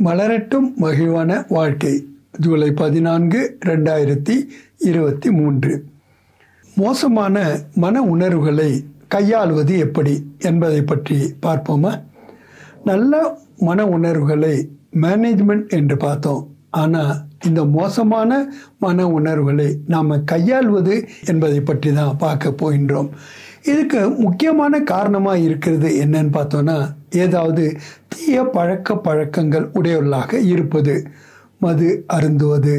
மலரட்டும் மகிழ்வான வாழ்க்கை ஜூலை பதினான்கு ரெண்டாயிரத்தி இருபத்தி மூன்று மோசமான மன உணர்வுகளை கையாளுவது எப்படி என்பதை பற்றி பார்ப்போமா நல்ல மன உணர்வுகளை மேனேஜ்மெண்ட் என்று பார்த்தோம் ஆனால் இந்த மோசமான மன உணர்வுகளை நாம் கையாள்வது என்பதை பற்றி தான் பார்க்க போகின்றோம் இதுக்கு முக்கியமான காரணமாக இருக்கிறது என்னன்னு பார்த்தோன்னா ஏதாவது தீய பழக்க பழக்கங்கள் உடையவர்களாக இருப்பது மது அருந்துவது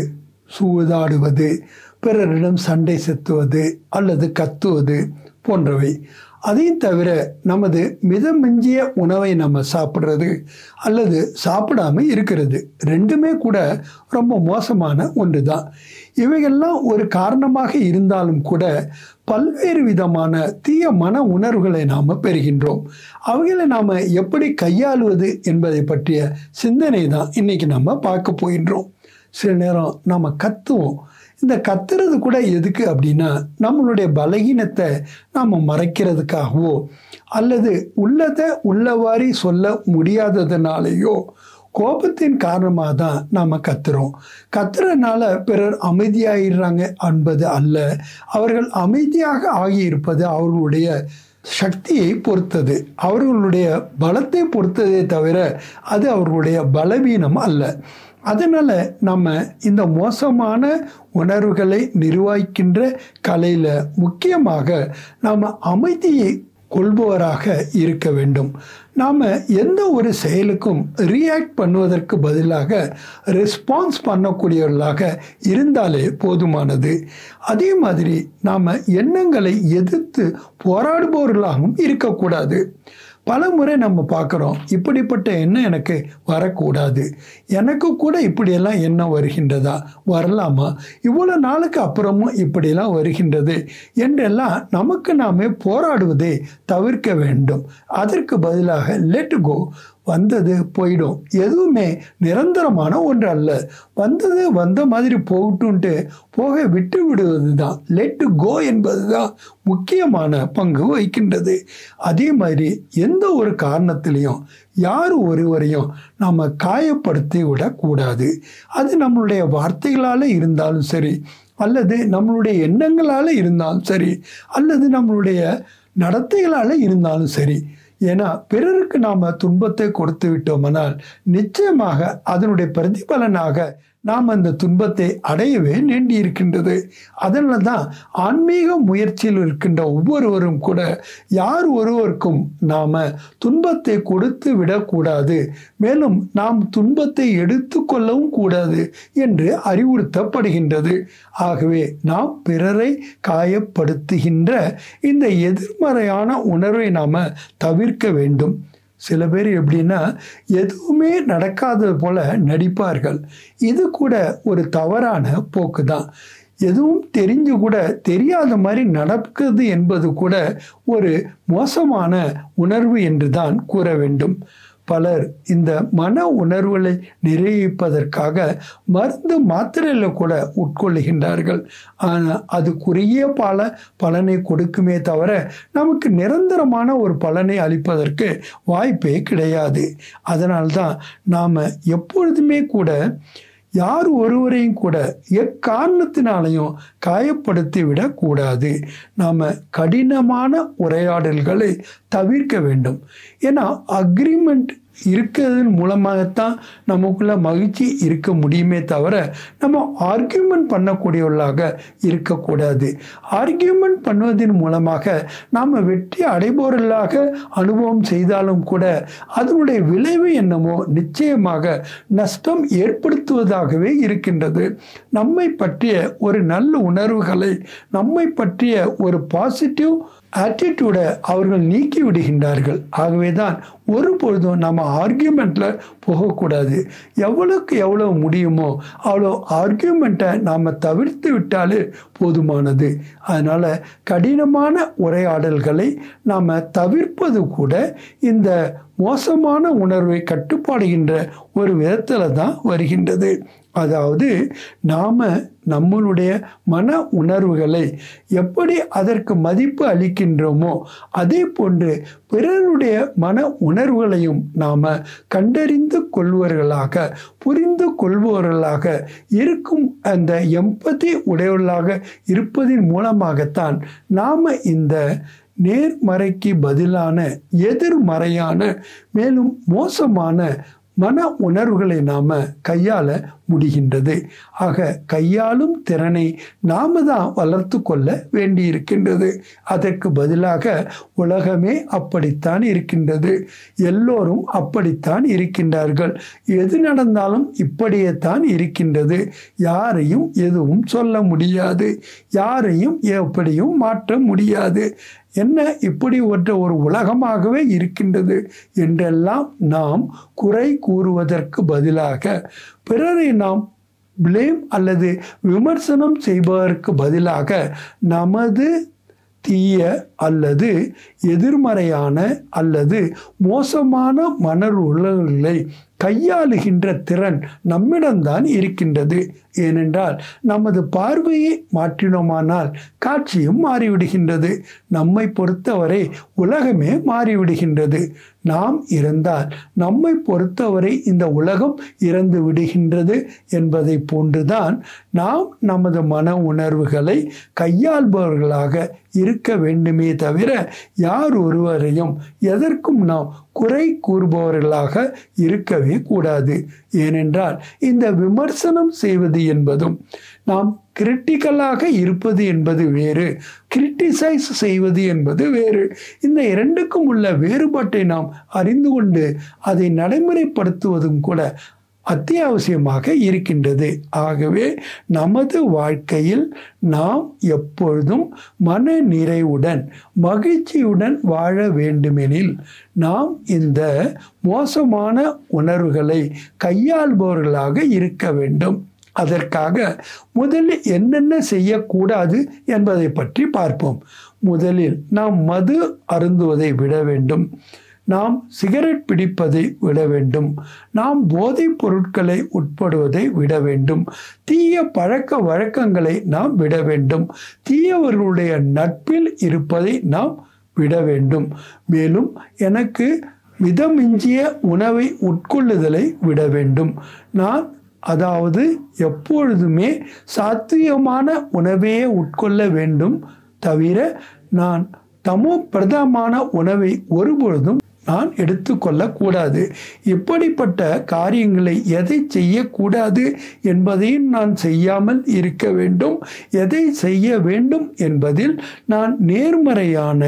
சூதாடுவது பிறரிடம் சண்டை செத்துவது அல்லது கத்துவது போன்றவை அதையும் தவிர நமது மிதமிஞ்சிய உணவை நம்ம சாப்பிட்றது அல்லது சாப்பிடாம இருக்கிறது ரெண்டுமே கூட ரொம்ப மோசமான ஒன்று தான் இவைகள்லாம் ஒரு காரணமாக இருந்தாலும் கூட பல்வேறு விதமான தீய மன உணர்வுகளை நாம் பெறுகின்றோம் அவைகளை நாம் எப்படி கையாளுவது என்பதை பற்றிய சிந்தனை தான் இன்னைக்கு நம்ம பார்க்க போகின்றோம் சில நேரம் நாம் கத்துவோம் இந்த கத்துறது கூட எதுக்கு அப்படின்னா நம்மளுடைய பலகீனத்தை நாம் மறைக்கிறதுக்காகவோ அல்லது உள்ளதை உள்ளவாரி சொல்ல முடியாததுனாலேயோ கோபத்தின் காரணமாக தான் நாம் கத்துறோம் கத்துறதுனால பிறர் அமைதியாகிடுறாங்க என்பது அல்ல அவர்கள் அமைதியாக ஆகியிருப்பது அவர்களுடைய சக்தியை பொறுத்தது அவர்களுடைய பலத்தை பொறுத்ததே தவிர அது அவர்களுடைய பலவீனம் அல்ல அதனால் நம்ம இந்த மோசமான உணர்வுகளை நிர்வகிக்கின்ற கலையில் முக்கியமாக நாம் அமைதியை கொள்பவராக இருக்க வேண்டும் நாம் எந்த ஒரு செயலுக்கும் ரியாக்ட் பண்ணுவதற்கு பதிலாக ரெஸ்பான்ஸ் பண்ணக்கூடியவர்களாக இருந்தாலே போதுமானது அதே மாதிரி நாம் எண்ணங்களை எதிர்த்து போராடுபவர்களாகவும் இருக்கக்கூடாது பல முறை நம்ம பார்க்குறோம் இப்படிப்பட்ட எண்ணம் எனக்கு வரக்கூடாது எனக்கு கூட இப்படியெல்லாம் எண்ணம் வருகின்றதா வரலாமா இவ்வளோ நாளுக்கு அப்புறமும் இப்படியெல்லாம் வருகின்றது என்றெல்லாம் நமக்கு நாமே போராடுவதை தவிர்க்க வேண்டும் அதற்கு பதிலாக லெட் கோ வந்தது போயிடும் எதுவுமே நிரந்தரமான ஒன்று அல்ல வந்தது வந்த மாதிரி போகட்டும்ட்டு போக விட்டு விடுவது தான் லெட் கோ என்பது தான் முக்கியமான பங்கு வகிக்கின்றது அதே மாதிரி எந்த ஒரு காரணத்திலையும் யார் ஒருவரையும் நாம் காயப்படுத்தி விடக்கூடாது அது நம்மளுடைய வார்த்தைகளால் இருந்தாலும் சரி அல்லது நம்மளுடைய எண்ணங்களால் இருந்தாலும் சரி அல்லது நம்மளுடைய நடத்தைகளால் இருந்தாலும் சரி ஏன்னா பிறருக்கு நாம் துன்பத்தை கொடுத்து விட்டோமானால் நிச்சயமாக அதனுடைய பிரதிபலனாக நாம் அந்த துன்பத்தை அடையவே வேண்டி இருக்கின்றது அதனால தான் ஆன்மீக முயற்சியில் இருக்கின்ற ஒவ்வொருவரும் கூட யார் ஒருவருக்கும் நாம் துன்பத்தை கொடுத்து விடக்கூடாது மேலும் நாம் துன்பத்தை எடுத்துக்கொள்ளவும் கூடாது என்று அறிவுறுத்தப்படுகின்றது ஆகவே நாம் பிறரை காயப்படுத்துகின்ற இந்த எதிர்மறையான உணர்வை நாம் தவிர்க்க வேண்டும் சில பேர் எப்படின்னா எதுவுமே நடக்காதது போல நடிப்பார்கள் இது கூட ஒரு தவறான போக்கு தான் எதுவும் தெரிஞ்சு கூட தெரியாத மாதிரி நடக்குது என்பது கூட ஒரு மோசமான உணர்வு என்று தான் கூற வேண்டும் பலர் இந்த மன உணர்வுகளை நிறைவேற்பதற்காக மருந்து மாத்திரையில் கூட உட்கொள்ளுகின்றார்கள் ஆனால் அது குறுகிய பல பலனை கொடுக்குமே தவிர நமக்கு நிரந்தரமான ஒரு பலனை அளிப்பதற்கு வாய்ப்பே கிடையாது அதனால்தான் நாம் எப்பொழுதுமே கூட யார் ஒருவரையும் கூட எக்காரணத்தினாலையும் காயப்படுத்தி விடக்கூடாது நாம் கடினமான உரையாடல்களை தவிர்க்க வேண்டும் ஏன்னா அக்ரிமெண்ட் இருக்கிறதன் மூலமாகத்தான் நமக்குள்ள மகிழ்ச்சி இருக்க முடியுமே தவிர நம்ம ஆர்கியூமெண்ட் பண்ணக்கூடியவர்களாக இருக்கக்கூடாது ஆர்கியூமெண்ட் பண்ணுவதன் மூலமாக நாம் வெற்றி அடைபவர்களாக அனுபவம் செய்தாலும் கூட அதனுடைய விளைவு என்னமோ நிச்சயமாக நஷ்டம் ஏற்படுத்துவதாகவே இருக்கின்றது நம்மை பற்றிய ஒரு நல்ல உணர்வுகளை நம்மை பற்றிய ஒரு பாசிட்டிவ் ஆட்டிடியூடை அவர்கள் நீக்கி விடுகின்றார்கள் ஆகவே தான் ஒரு பொழுதும் நம்ம ஆர்கியூமெண்ட்டில் போகக்கூடாது எவ்வளோக்கு எவ்வளோ முடியுமோ அவ்வளோ ஆர்கியூமெண்ட்டை நாம் தவிர்த்து விட்டாலே போதுமானது அதனால் கடினமான உரையாடல்களை நாம் தவிர்ப்பது கூட இந்த மோசமான உணர்வை கட்டுப்பாடுகின்ற ஒரு விதத்தில் தான் வருகின்றது அதாவது நாம் நம்மளுடைய மன உணர்வுகளை எப்படி அதற்கு மதிப்பு அளிக்கின்றோமோ அதே போன்று பிறருடைய மன உணர்வுகளையும் நாம் கண்டறிந்து கொள்வர்களாக புரிந்து கொள்பவர்களாக இருக்கும் அந்த எம்பதி உடையவர்களாக இருப்பதின் மூலமாகத்தான் நாம் இந்த நேர்மறைக்கு பதிலான எதிர்மறையான மேலும் மோசமான மன உணர்வுகளை நாம் கையாள முடிகின்றது ஆக கையாளும் திறனை நாம தான் வளர்த்து கொள்ள வேண்டியிருக்கின்றது அதற்கு பதிலாக உலகமே அப்படித்தான் இருக்கின்றது எல்லோரும் அப்படித்தான் இருக்கின்றார்கள் எது நடந்தாலும் இப்படியே தான் இருக்கின்றது யாரையும் எதுவும் சொல்ல முடியாது யாரையும் எப்படியும் மாற்ற முடியாது என்ன இப்படி ஒற்ற ஒரு உலகமாகவே இருக்கின்றது என்றெல்லாம் நாம் குறை கூறுவதற்கு பதிலாக பிறரை நாம் பிளேம் அல்லது விமர்சனம் செய்வதற்கு பதிலாக நமது தீய அல்லது எதிர்மறையான அல்லது மோசமான மணர் உலகங்களை கையாளுகின்ற திறன் நம்மிடம்தான் இருக்கின்றது ஏனென்றால் நமது பார்வையை மாற்றினோமானால் காட்சியும் மாறிவிடுகின்றது நம்மை பொறுத்தவரை உலகமே மாறிவிடுகின்றது நாம் இறந்தால் நம்மை பொறுத்தவரை இந்த உலகம் இறந்து விடுகின்றது என்பதை போன்றுதான் நாம் நமது மன உணர்வுகளை கையாள்பவர்களாக இருக்க வேண்டுமே தவிர யார் ஒருவரையும் எதற்கும் நாம் குறை கூறுபவர்களாக இருக்கவே கூடாது ஏனென்றால் இந்த விமர்சனம் செய்வது என்பதும் நாம் கிரிட்டிக்கலாக இருப்பது என்பது வேறு கிரிட்டிசைஸ் செய்வது என்பது வேறு இந்த இரண்டுக்கும் உள்ள வேறுபாட்டை நாம் அறிந்து கொண்டு அதை நடைமுறைப்படுத்துவதும் கூட அத்தியாவசியமாக இருக்கின்றது ஆகவே நமது வாழ்க்கையில் நாம் எப்பொழுதும் மன நிறைவுடன் மகிழ்ச்சியுடன் வாழ வேண்டுமெனில் நாம் இந்த மோசமான உணர்வுகளை கையாள்பவர்களாக இருக்க வேண்டும் அதற்காக முதலில் என்னென்ன செய்யக்கூடாது என்பதை பற்றி பார்ப்போம் முதலில் நாம் மது அருந்துவதை விட வேண்டும் நாம் சிகரெட் பிடிப்பதை விட வேண்டும் நாம் போதைப் பொருட்களை உட்படுவதை விட வேண்டும் தீய பழக்க வழக்கங்களை நாம் விட வேண்டும் தீயவர்களுடைய நட்பில் இருப்பதை நாம் விட வேண்டும் மேலும் எனக்கு மிதமிஞ்சிய உணவை உட்கொள்ளுதலை விட வேண்டும் நான் அதாவது எப்பொழுதுமே சாத்தியமான உணவையே உட்கொள்ள வேண்டும் தவிர நான் தமோ பிரதமான உணவை ஒருபொழுதும் நான் எடுத்துக்கொள்ளக்கூடாது இப்படிப்பட்ட காரியங்களை எதை செய்யக்கூடாது என்பதையும் நான் செய்யாமல் இருக்க வேண்டும் எதை செய்ய வேண்டும் என்பதில் நான் நேர்மறையான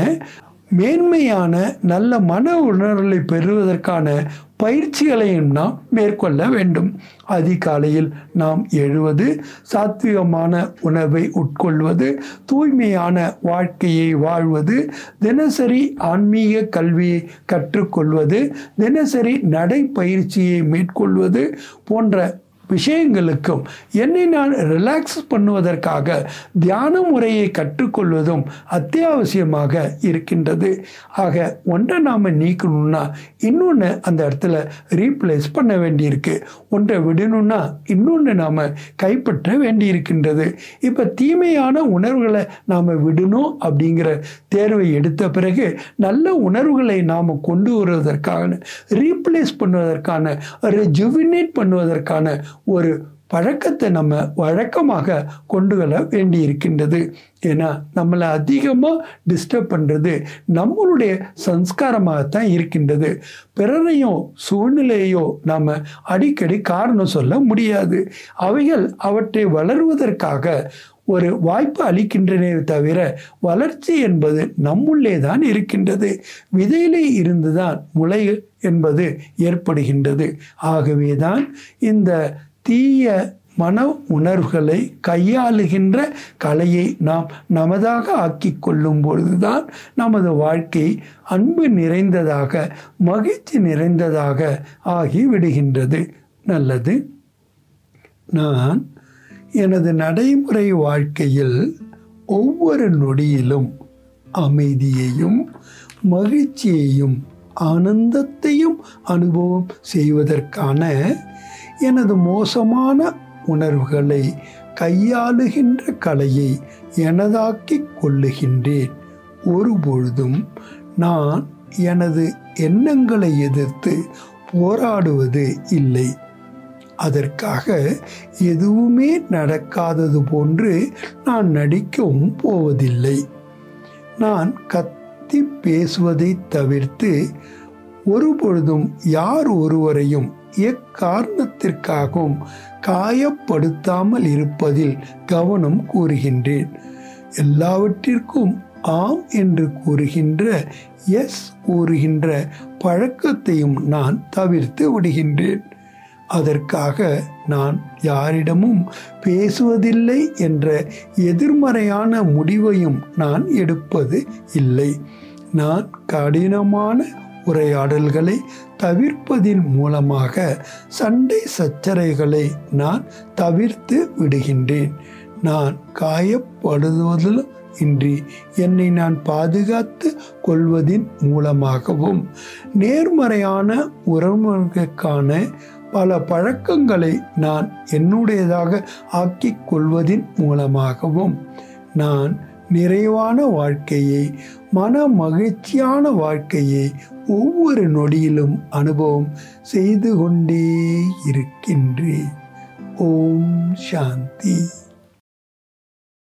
மேன்மையான நல்ல மன உணர்வுகளை பெறுவதற்கான பயிற்சிகளையும் நாம் மேற்கொள்ள வேண்டும் அதிகாலையில் நாம் எழுவது சாத்விகமான உணவை உட்கொள்வது தூய்மையான வாழ்க்கையை வாழ்வது தினசரி ஆன்மீக கல்வியை கற்றுக்கொள்வது தினசரி நடைப்பயிற்சியை மேற்கொள்வது போன்ற விஷயங்களுக்கும் என்னை நான் ரிலாக்ஸ் பண்ணுவதற்காக தியான முறையை கற்றுக்கொள்வதும் அத்தியாவசியமாக இருக்கின்றது ஆக ஒன்றை நாம் நீக்கணும்னா இன்னொன்று அந்த இடத்துல ரீப்ளேஸ் பண்ண வேண்டியிருக்கு ஒன்றை விடணும்னா இன்னொன்று நாம் கைப்பற்ற வேண்டியிருக்கின்றது இப்போ தீமையான உணர்வுகளை நாம் விடணும் அப்படிங்கிற தேர்வை எடுத்த பிறகு நல்ல உணர்வுகளை நாம் கொண்டு வருவதற்கான ரீப்ளேஸ் பண்ணுவதற்கான ரெஜுவினேட் பண்ணுவதற்கான ஒரு பழக்கத்தை நம்ம வழக்கமாக கொண்டு வர வேண்டி இருக்கின்றது ஏன்னா நம்மளை அதிகமாக டிஸ்டர்ப் பண்ணுறது நம்மளுடைய சம்ஸ்காரமாகத்தான் இருக்கின்றது பிறரையும் சூழ்நிலையோ நாம் அடிக்கடி காரணம் சொல்ல முடியாது அவைகள் அவற்றை வளருவதற்காக ஒரு வாய்ப்பு அளிக்கின்றனே தவிர வளர்ச்சி என்பது நம்முள்ளே தான் இருக்கின்றது விதையிலே இருந்துதான் முளை என்பது ஏற்படுகின்றது ஆகவேதான் இந்த தீய மன உணர்வுகளை கையாளுகின்ற கலையை நாம் நமதாக ஆக்கி கொள்ளும் பொழுதுதான் நமது வாழ்க்கை அன்பு நிறைந்ததாக மகிழ்ச்சி நிறைந்ததாக ஆகி விடுகின்றது நல்லது நான் எனது நடைமுறை வாழ்க்கையில் ஒவ்வொரு நொடியிலும் அமைதியையும் மகிழ்ச்சியையும் ஆனந்தத்தையும் அனுபவம் செய்வதற்கான எனது மோசமான உணர்வுகளை கையாளுகின்ற கலையை எனதாக்கிக் கொள்ளுகின்றேன் ஒருபொழுதும் நான் எனது எண்ணங்களை எதிர்த்து போராடுவது இல்லை அதற்காக எதுவுமே நடக்காதது போன்று நான் நடிக்கவும் போவதில்லை நான் கத்தி பேசுவதை தவிர்த்து ஒருபொழுதும் யார் ஒருவரையும் எக்காரணத்திற்காகவும் காயப்படுத்தாமல் இருப்பதில் கவனம் கூறுகின்றேன் எல்லாவற்றிற்கும் ஆம் என்று கூறுகின்ற எஸ் கூறுகின்ற பழக்கத்தையும் நான் தவிர்த்து விடுகின்றேன் அதற்காக நான் யாரிடமும் பேசுவதில்லை என்ற எதிர்மறையான முடிவையும் நான் எடுப்பது இல்லை நான் கடினமான உரையாடல்களை தவிர்ப்பதின் மூலமாக சண்டை சச்சரைகளை நான் தவிர்த்து விடுகின்றேன் நான் காயப்படுவதிலும் இன்றி என்னை நான் பாதுகாத்து கொள்வதின் மூலமாகவும் நேர்மறையான உறவுகளுக்கான பல பழக்கங்களை நான் என்னுடையதாக ஆக்கிக் கொள்வதின் மூலமாகவும் நான் நிறைவான வாழ்க்கையை மன மகிழ்ச்சியான வாழ்க்கையை ஒவ்வொரு நொடியிலும் அனுபவம் செய்து கொண்டே இருக்கின்றேன் ஓம் சாந்தி